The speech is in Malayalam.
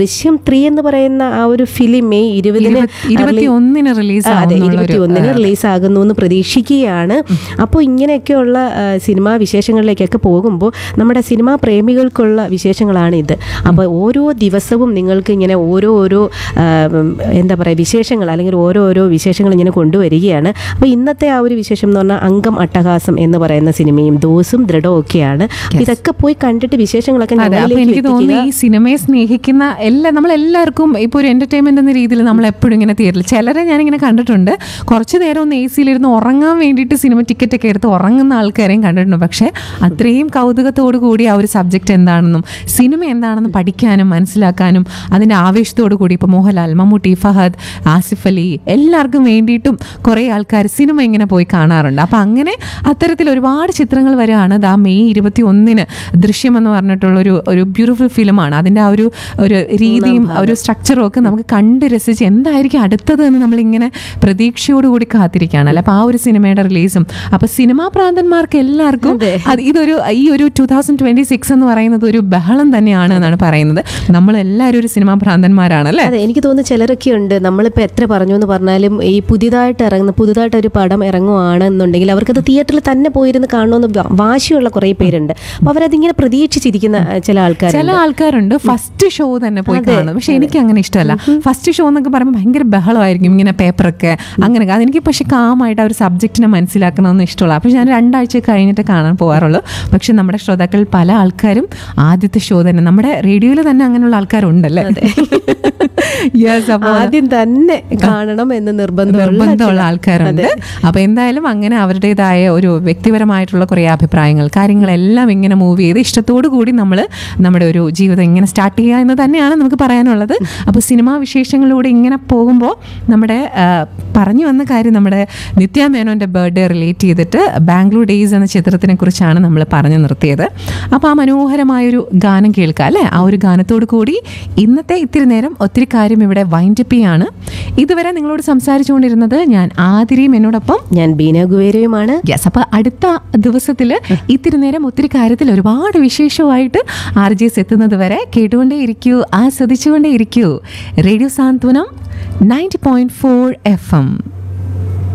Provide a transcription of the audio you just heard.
ദൃശ്യം ത്രീ എന്ന് പറയുന്ന ആ ഒരു ഫിലിം മെയ് ഇരുപതിന് ഇരുപത്തി ഒന്നിന് റിലീസ് ആ, അതെ ഇരുപത്തി ഒന്നിന് റിലീസ് ആകുന്നു എന്ന് പ്രതീക്ഷിക്കുകയാണ് അപ്പോൾ ഇങ്ങനെയൊക്കെയുള്ള ആ, സിനിമാ വിശേഷങ്ങളിലേക്കൊക്കെ പോകുമ്പോൾ നമ്മുടെ സിനിമാ പ്രേമികൾക്കുള്ള വിശേഷങ്ങളാണ് ഇത് അപ്പോൾ ഓരോ ദിവസവും നിങ്ങൾക്ക് ഇങ്ങനെ ഓരോ ഓരോ ആ, ഉം, എന്താ പറയുക വിശേഷങ്ങൾ അല്ലെങ്കിൽ ഓരോ ഓരോ വിശേഷങ്ങൾ ഇങ്ങനെ കൊണ്ടുവരികയാണ് അപ്പോൾ ഇന്നത്തെ ആ ഒരു വിശേഷം എന്ന് പറഞ്ഞാൽ അംഗം അട്ടഹാസം എന്ന് പറയുന്ന സിനിമയും ദോസും ദൃഢവും ഒക്കെയാണ് അപ്പോൾ ഇതൊക്കെ പോയി കണ്ടിട്ട് വിശേഷങ്ങളൊക്കെ അതെ അപ്പൊ ഞങ്ങളിലേക്ക് എനിക്ക് തോന്നുന്നു എത്തിക്കുക. ഈ സിനിമയെ സ്നേഹിക്കുന്ന എല്ലാ നമ്മളെല്ലാവർക്കും ഇപ്പോൾ ഒരു എന്റർടൈൻമെന്റ് എന്ന രീതിയിൽ നമ്മൾ എപ്പോഴും ഇങ്ങനെ തിയേറ്ററിൽ ചിലരെ ഞാനിങ്ങനെ കണ്ടിട്ടുണ്ട് കുറച്ച് നേരം ഒന്ന് എ സിയിലിരുന്ന് ഉറങ്ങാൻ വേണ്ടിയിട്ട് സിനിമ ടിക്കറ്റ് ഒക്കെ എടുത്ത് ഉറങ്ങുന്ന ആൾക്കാരെയും കണ്ടിട്ടുണ്ട് പക്ഷേ അത്രയും കൗതുകത്തോടു കൂടി ആ ഒരു സബ്ജക്റ്റ് എന്താണെന്നും സിനിമ എന്താണെന്ന് പഠിക്കാനും മനസ്സിലാക്കാനും അതിന്റെ ആവേശത്തോടു കൂടി ഇപ്പോൾ മോഹൻലാൽ മമ്മൂട്ടി ഫഹദ് ആസിഫ് അലി എല്ലാവർക്കും വേണ്ടിയിട്ടും കുറേ ആൾക്കാർ സിനിമ ഇങ്ങനെ പോയി കാണാറുണ്ട് അപ്പം അങ്ങനെ അത്തരത്തിൽ ഒരുപാട് ചിത്രങ്ങൾ വരികയാണ് ദാ മെയ് ഇരുപത്തി ഒന്നിന് ദൃശ്യം എന്ന് പറഞ്ഞിട്ടുള്ള ഒരു ഒരു ബ്യൂട്ടിഫുൾ ഫിലിമാണ് അതിൻ്റെ ആ ഒരു ഒരു രീതിയും ആ ഒരു സ്ട്രക്ചറും ഒക്കെ നമുക്ക് കണ്ട് രസിച്ച് എന്തായിരിക്കും അടുത്തത് എന്ന് നമ്മളിങ്ങനെ പ്രതീക്ഷയോടുകൂടി കാത്തിരിക്കുകയാണല്ലോ അപ്പോൾ ആ ഒരു സിനിമയുടെ റിലീസും അപ്പോൾ സിനിമാ പ്രാന്തന്മാർക്ക് എല്ലാവർക്കും അത് ഇതൊരു ഈ ഒരു ടൂ തൗസൻഡ് ട്വന്റി സിക്സ് എന്ന് പറയുന്നത് ഒരു ബഹളം തന്നെയാണ് എന്നാണ് പറയുന്നത് നമ്മളെല്ലാവരും ഒരു സിനിമാ ഭ്രാന്തന്മാരാണല്ലേ അതെ എനിക്ക് തോന്നുന്നു ചിലരൊക്കെ ഉണ്ട് നമ്മളിപ്പോൾ എത്ര പറഞ്ഞു എന്ന് പറഞ്ഞാലും ഈ പുതിയതായിട്ട് ഇറങ്ങുന്ന പുതുതായിട്ട് ഒരു പടം ഇറങ്ങുവാണെന്നുണ്ടെങ്കിൽ അവർക്കത് തിയേറ്ററിൽ തന്നെ പോയിരുന്ന് കാണണമെന്ന് വാ- വാശിയുള്ള കുറേ പേരുണ്ട് അപ്പോൾ അവരതിങ്ങനെ പ്രതീക്ഷിച്ചിരിക്കുന്ന ആ, ചില ആൾക്കാർ ചില ആൾക്കാരുണ്ട് ഫസ്റ്റ് ഷോ തന്നെ പോയി കാണും പക്ഷെ എനിക്ക് അങ്ങനെ ഇഷ്ടമല്ല ഫസ്റ്റ് ഷോ എന്നൊക്കെ പറയുമ്പോൾ ഭയങ്കര ബഹളമായിരിക്കും ഇങ്ങനെ പേപ്പറൊക്കെ അങ്ങനെ അതെനിക്ക് പക്ഷെ കാമായിട്ട് ആ ഒരു സബ്ജക്റ്റിനെ മനസ്സിലാക്കണമെന്ന് ഇഷ്ടമുള്ള അപ്പോൾ ഞാൻ രണ്ടാഴ്ച കഴിഞ്ഞിട്ട് കാണാൻ പോകാറുള്ളൂ പക്ഷെ നമ്മുടെ ശ്രോതാക്കൾ പല ആൾക്കാരും ആദ്യത്തെ ഷോ തന്നെ നമ്മുടെ റേഡിയോയിൽ തന്നെ അങ്ങനെയുള്ള ആൾക്കാരുണ്ടല്ലേ യെസ് അപ്പോൾ ആദ്യം തന്നെ കാണണം എന്ന് നിർബന്ധമുള്ള നിർബന്ധമുള്ള ആൾക്കാരുണ്ട് അപ്പൊ എന്തായാലും അങ്ങനെ അവരുടേതായ ഒരു വ്യക്തിപരമായിട്ടുള്ള കുറേ അഭിപ്രായങ്ങൾ കാര്യങ്ങളെല്ലാം ഇങ്ങനെ മൂവ് ചെയ്ത് ഇഷ്ടത്തോടു കൂടി നമ്മൾ നമ്മുടെ ഒരു ജീവിതം ഇങ്ങനെ സ്റ്റാർട്ട് ചെയ്യുക എന്ന് തന്നെയാണ് നമുക്ക് പറയാനുള്ളത് അപ്പോൾ സിനിമാ വിശേഷങ്ങളിലൂടെ ഇങ്ങനെ പോകുമ്പോൾ നമ്മുടെ ആ, പറഞ്ഞു വന്ന കാര്യം നമ്മുടെ നിത്യ മേനോന്റെ ബർത്ത്ഡേ റിലേറ്റ് ചെയ്തിട്ട് ബാംഗ്ലൂർ ഡേയ്സ് എന്ന ചിത്രത്തിനെ കുറിച്ചാണ് നമ്മൾ പറഞ്ഞു നിർത്തിയത് അപ്പോൾ ആ മനോഹരമായൊരു ഗാനം കേൾക്കുക അല്ലേ ആ ഒരു ഗാനത്തോടു കൂടി ഇന്നത്തെ ഇത്തിരി നേരം ഒത്തിരി കാര്യം ഇവിടെ വൈൻഡപ്പ് ചെയ്യാണ് ഇതുവരെ നിങ്ങളോട് സംസാരിച്ചുകൊണ്ടിരുന്നത് ഞാൻ ആതിരയും എന്നോടൊപ്പം ഞാൻ ബീന ഗുവേരയുമാണ് യെസ് അപ്പൊ അടുത്ത ദിവസത്തിൽ ഇത്തിരി നേരം ഒത്തിരി കാര്യത്തിൽ ഒരുപാട് വിശേഷമായിട്ട് ആർ ജി എസ് എത്തുന്നത് വരെ കേട്ടുകൊണ്ടേ ഇരിക്കൂ ആസ്വദിച്ചുകൊണ്ടേ ഇരിക്കൂ radio Santhwanam ninety point four F M